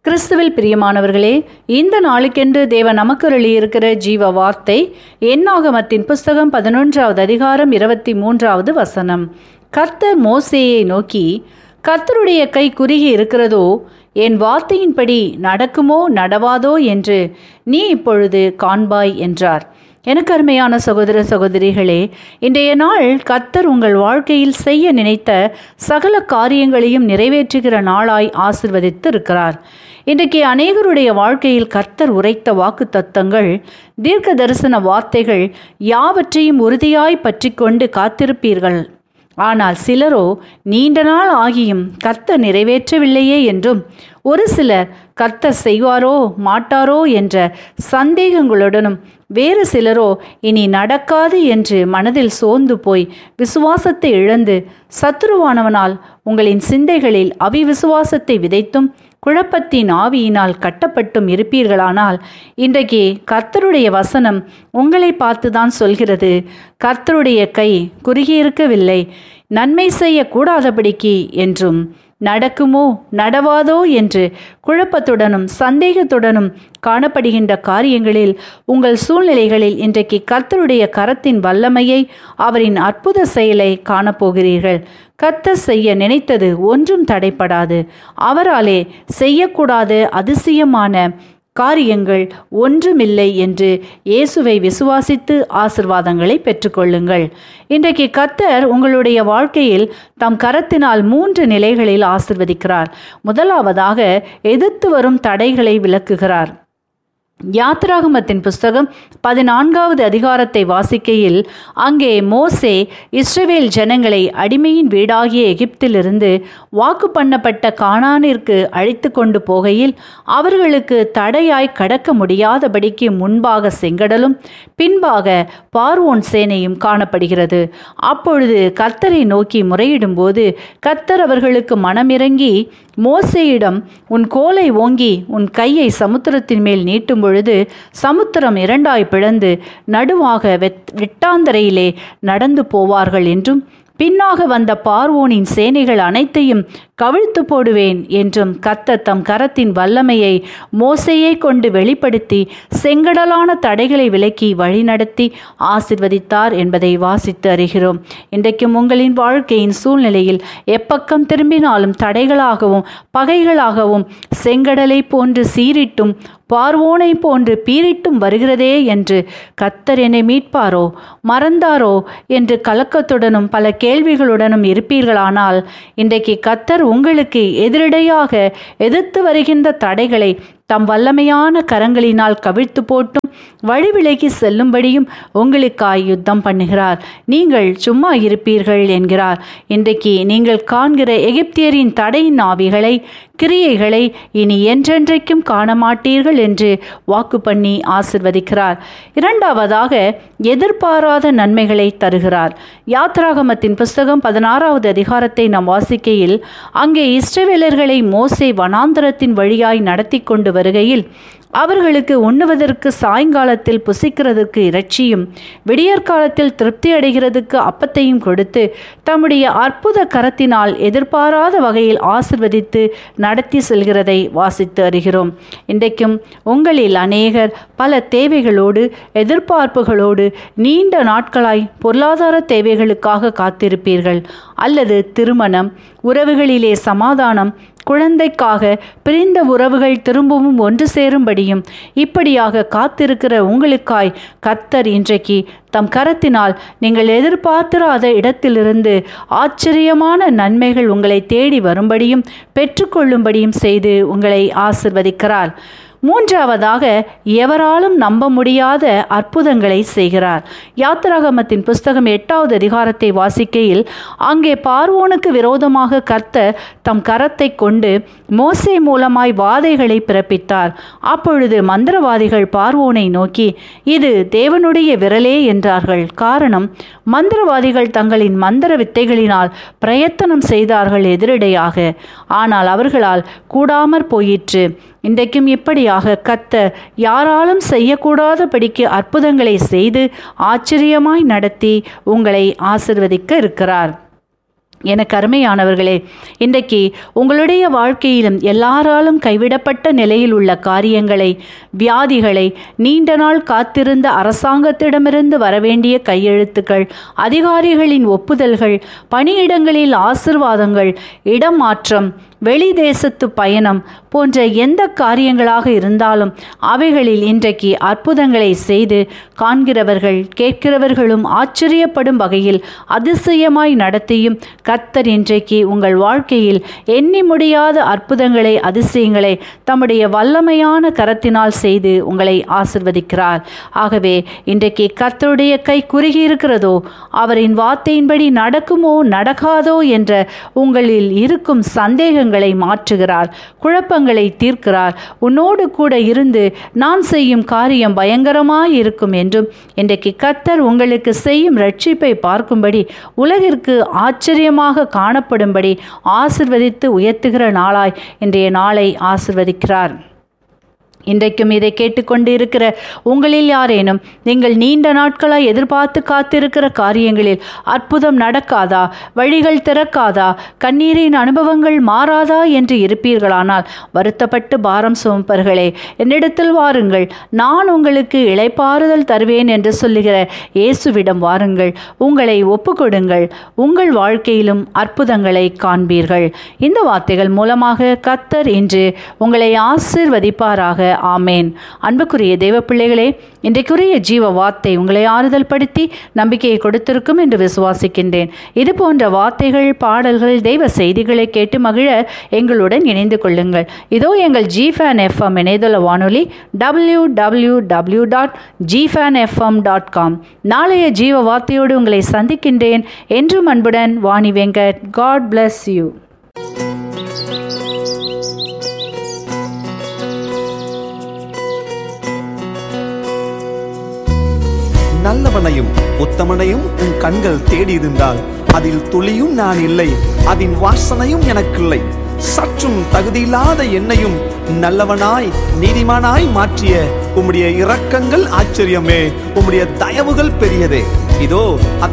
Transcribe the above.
கிறிஸ்துவில் பிரியமானவர்களே இந்த நாளுக்கென்று தேவன் நமக்கு இருக்கிற ஜீவ வார்த்தை எண்ணாகமத்தின் புஸ்தகம் பதினொன்றாவது அதிகாரம் இருபத்தி மூன்றாவது வசனம் கர்த்தர் மோசேயை நோக்கி கர்த்தருடைய கை குறுகி இருக்கிறதோ என் வார்த்தையின்படி நடக்குமோ நடவாதோ என்று நீ இப்பொழுது காண்பாய் என்றார் எனக்கு அருமையான சகோதர சகோதரிகளே இன்றைய நாள் கத்தர் உங்கள் வாழ்க்கையில் செய்ய நினைத்த சகல காரியங்களையும் நிறைவேற்றுகிற நாளாய் ஆசிர்வதித்து இருக்கிறார் இன்றைக்கு அநேகருடைய வாழ்க்கையில் கர்த்தர் உரைத்த வாக்கு தத்தங்கள் தீர்க்க தரிசன வார்த்தைகள் யாவற்றையும் உறுதியாய் பற்றி கொண்டு காத்திருப்பீர்கள் ஆனால் சிலரோ நீண்ட நாள் ஆகியும் கர்த்தர் நிறைவேற்றவில்லையே என்றும் ஒரு சிலர் கர்த்தர் செய்வாரோ மாட்டாரோ என்ற சந்தேகங்களுடனும் வேறு சிலரோ இனி நடக்காது என்று மனதில் சோர்ந்து போய் விசுவாசத்தை இழந்து சத்துருவானவனால் உங்களின் சிந்தைகளில் அவிவிசுவாசத்தை விதைத்தும் குழப்பத்தின் ஆவியினால் கட்டப்பட்டும் இருப்பீர்களானால் இன்றைக்கு கர்த்தருடைய வசனம் உங்களை பார்த்துதான் சொல்கிறது கர்த்தருடைய கை குறுகியிருக்கவில்லை நன்மை செய்யக்கூடாதபடிக்கு என்றும் நடக்குமோ நடவாதோ என்று குழப்பத்துடனும் சந்தேகத்துடனும் காணப்படுகின்ற காரியங்களில் உங்கள் சூழ்நிலைகளில் இன்றைக்கு கர்த்தருடைய கரத்தின் வல்லமையை அவரின் அற்புத செயலை காணப்போகிறீர்கள் கர்த்தர் செய்ய நினைத்தது ஒன்றும் தடைப்படாது அவராலே செய்யக்கூடாத அதிசயமான காரியங்கள் ஒன்றுமில்லை என்று இயேசுவை விசுவாசித்து ஆசிர்வாதங்களை பெற்றுக்கொள்ளுங்கள் இன்றைக்கு கத்தர் உங்களுடைய வாழ்க்கையில் தம் கரத்தினால் மூன்று நிலைகளில் ஆசிர்வதிக்கிறார் முதலாவதாக எதிர்த்து வரும் தடைகளை விளக்குகிறார் யாத்ராகமத்தின் புஸ்தகம் பதினான்காவது அதிகாரத்தை வாசிக்கையில் அங்கே மோசே இஸ்ரவேல் ஜனங்களை அடிமையின் வீடாகிய எகிப்திலிருந்து வாக்கு பண்ணப்பட்ட கானானிற்கு அழைத்து கொண்டு போகையில் அவர்களுக்கு தடையாய் கடக்க முடியாதபடிக்கு முன்பாக செங்கடலும் பின்பாக பார்வோன் சேனையும் காணப்படுகிறது அப்பொழுது கர்த்தரை நோக்கி முறையிடும்போது கர்த்தர் அவர்களுக்கு மனமிறங்கி மோசேயிடம் உன் கோலை ஓங்கி உன் கையை சமுத்திரத்தின் மேல் நீட்டும் பொழுது சமுத்திரம் இரண்டாய் பிளந்து நடுவாக வெட் வெட்டாந்தரையிலே நடந்து போவார்கள் என்றும் பின்னாக வந்த பார்வோனின் சேனைகள் அனைத்தையும் கவிழ்த்து போடுவேன் என்றும் கத்த தம் கரத்தின் வல்லமையை மோசையை கொண்டு வெளிப்படுத்தி செங்கடலான தடைகளை விலக்கி வழிநடத்தி ஆசிர்வதித்தார் என்பதை வாசித்து அறிகிறோம் இன்றைக்கும் உங்களின் வாழ்க்கையின் சூழ்நிலையில் எப்பக்கம் திரும்பினாலும் தடைகளாகவும் பகைகளாகவும் செங்கடலை போன்று சீரிட்டும் பார்வோனை போன்று பீரிட்டும் வருகிறதே என்று கத்தர் என்னை மீட்பாரோ மறந்தாரோ என்று கலக்கத்துடனும் பல கேள்விகளுடனும் இருப்பீர்களானால் இன்றைக்கு கத்தர் உங்களுக்கு எதிரடையாக எதிர்த்து வருகின்ற தடைகளை தம் வல்லமையான கரங்களினால் கவிழ்த்து போட்டும் வழி விலகி செல்லும்படியும் உங்களுக்காய் யுத்தம் பண்ணுகிறார் நீங்கள் சும்மா இருப்பீர்கள் என்கிறார் இன்றைக்கு நீங்கள் காண்கிற எகிப்தியரின் தடையின் ஆவிகளை கிரியைகளை இனி என்றென்றைக்கும் காண மாட்டீர்கள் என்று வாக்கு பண்ணி ஆசிர்வதிக்கிறார் இரண்டாவதாக எதிர்பாராத நன்மைகளை தருகிறார் யாத்ராகமத்தின் புஸ்தகம் பதினாறாவது அதிகாரத்தை நாம் வாசிக்கையில் அங்கே இஸ்ரவேலர்களை மோசே வனாந்தரத்தின் வழியாய் நடத்தி கொண்டு வருகையில் அவர்களுக்கு உண்ணுவதற்கு சாயங்காலத்தில் புசிக்கிறதுக்கு இறைச்சியும் விடியற்காலத்தில் திருப்தி அடைகிறதுக்கு அப்பத்தையும் கொடுத்து தம்முடைய அற்புத கரத்தினால் எதிர்பாராத வகையில் ஆசிர்வதித்து நடத்தி செல்கிறதை வாசித்து அறிகிறோம் இன்றைக்கும் உங்களில் அநேகர் பல தேவைகளோடு எதிர்பார்ப்புகளோடு நீண்ட நாட்களாய் பொருளாதார தேவைகளுக்காக காத்திருப்பீர்கள் அல்லது திருமணம் உறவுகளிலே சமாதானம் குழந்தைக்காக பிரிந்த உறவுகள் திரும்பவும் ஒன்று சேரும்படியும் இப்படியாக காத்திருக்கிற உங்களுக்காய் கத்தர் இன்றைக்கு தம் கரத்தினால் நீங்கள் எதிர்பார்த்திராத இடத்திலிருந்து ஆச்சரியமான நன்மைகள் உங்களை தேடி வரும்படியும் பெற்றுக்கொள்ளும்படியும் செய்து உங்களை ஆசிர்வதிக்கிறார் மூன்றாவதாக எவராலும் நம்ப முடியாத அற்புதங்களை செய்கிறார் யாத்திராகமத்தின் புஸ்தகம் எட்டாவது அதிகாரத்தை வாசிக்கையில் அங்கே பார்வோனுக்கு விரோதமாக கர்த்த தம் கரத்தை கொண்டு மோசே மூலமாய் வாதைகளை பிறப்பித்தார் அப்பொழுது மந்திரவாதிகள் பார்வோனை நோக்கி இது தேவனுடைய விரலே என்றார்கள் காரணம் மந்திரவாதிகள் தங்களின் மந்திர வித்தைகளினால் பிரயத்தனம் செய்தார்கள் எதிரடையாக ஆனால் அவர்களால் கூடாமற் போயிற்று இன்றைக்கும் இப்படியாக கத்த யாராலும் செய்யக்கூடாதபடிக்கு அற்புதங்களை செய்து ஆச்சரியமாய் நடத்தி உங்களை ஆசிர்வதிக்க இருக்கிறார் எனக்கு அருமையானவர்களே இன்றைக்கு உங்களுடைய வாழ்க்கையிலும் எல்லாராலும் கைவிடப்பட்ட நிலையில் உள்ள காரியங்களை வியாதிகளை நீண்ட நாள் காத்திருந்த அரசாங்கத்திடமிருந்து வரவேண்டிய கையெழுத்துக்கள் அதிகாரிகளின் ஒப்புதல்கள் பணியிடங்களில் ஆசிர்வாதங்கள் இடமாற்றம் வெளி தேசத்து பயணம் போன்ற எந்த காரியங்களாக இருந்தாலும் அவைகளில் இன்றைக்கு அற்புதங்களை செய்து காண்கிறவர்கள் கேட்கிறவர்களும் ஆச்சரியப்படும் வகையில் அதிசயமாய் நடத்தியும் கர்த்தர் இன்றைக்கு உங்கள் வாழ்க்கையில் எண்ணி முடியாத அற்புதங்களை அதிசயங்களை தம்முடைய வல்லமையான கரத்தினால் செய்து உங்களை ஆசிர்வதிக்கிறார் ஆகவே இன்றைக்கு கர்த்தருடைய கை குறுகி இருக்கிறதோ அவரின் வார்த்தையின்படி நடக்குமோ நடக்காதோ என்ற உங்களில் இருக்கும் சந்தேகங்களை மாற்றுகிறார் குழப்பங்களை தீர்க்கிறார் உன்னோடு கூட இருந்து நான் செய்யும் காரியம் பயங்கரமாய் இருக்கும் என்றும் இன்றைக்கு கர்த்தர் உங்களுக்கு செய்யும் ரட்சிப்பை பார்க்கும்படி உலகிற்கு ஆச்சரியமாக காணப்படும்படி ஆசிர்வதித்து உயர்த்துகிற நாளாய் இன்றைய நாளை ஆசிர்வதிக்கிறார் இன்றைக்கும் இதை கேட்டுக்கொண்டு இருக்கிற உங்களில் யாரேனும் நீங்கள் நீண்ட நாட்களாய் எதிர்பார்த்து காத்திருக்கிற காரியங்களில் அற்புதம் நடக்காதா வழிகள் திறக்காதா கண்ணீரின் அனுபவங்கள் மாறாதா என்று இருப்பீர்களானால் வருத்தப்பட்டு பாரம் சுமப்பர்களே என்னிடத்தில் வாருங்கள் நான் உங்களுக்கு இளைப்பாறுதல் தருவேன் என்று சொல்லுகிற இயேசுவிடம் வாருங்கள் உங்களை ஒப்புக்கொடுங்கள் உங்கள் வாழ்க்கையிலும் அற்புதங்களை காண்பீர்கள் இந்த வார்த்தைகள் மூலமாக கத்தர் இன்று உங்களை ஆசிர்வதிப்பாராக ஆமேன் அன்புக்குரிய தேவ பிள்ளைகளே இன்றைக்குரிய ஜீவ வார்த்தை உங்களை ஆறுதல் படுத்தி நம்பிக்கையை கொடுத்திருக்கும் என்று விசுவாசிக்கின்றேன் இது போன்ற வார்த்தைகள் பாடல்கள் தெய்வ செய்திகளை கேட்டு மகிழ எங்களுடன் இணைந்து கொள்ளுங்கள் இதோ எங்கள் ஜிஃபேன் எஃப்எம் இணையதள வானொலி டபிள்யூ டபிள்யூ டபிள்யூ டாட் ஜிஃபேன் எஃப்எம் டாட் காம் நாளைய ஜீவ வார்த்தையோடு உங்களை சந்திக்கின்றேன் என்றும் அன்புடன் Vani Venkat God bless you நல்லவனையும் உத்தமனையும் உன் கண்கள் தேடியிருந்தால் அதில் துளியும் நான் இல்லை அதன் வாசனையும் எனக்கில்லை சற்றும் தகுதியில்லாத என்னையும் நல்லவனாய் நீதிமானாய் மாற்றிய உம்முடைய இரக்கங்கள் ஆச்சரியமே உம்முடைய தயவுகள் பெரியதே இதோ அதை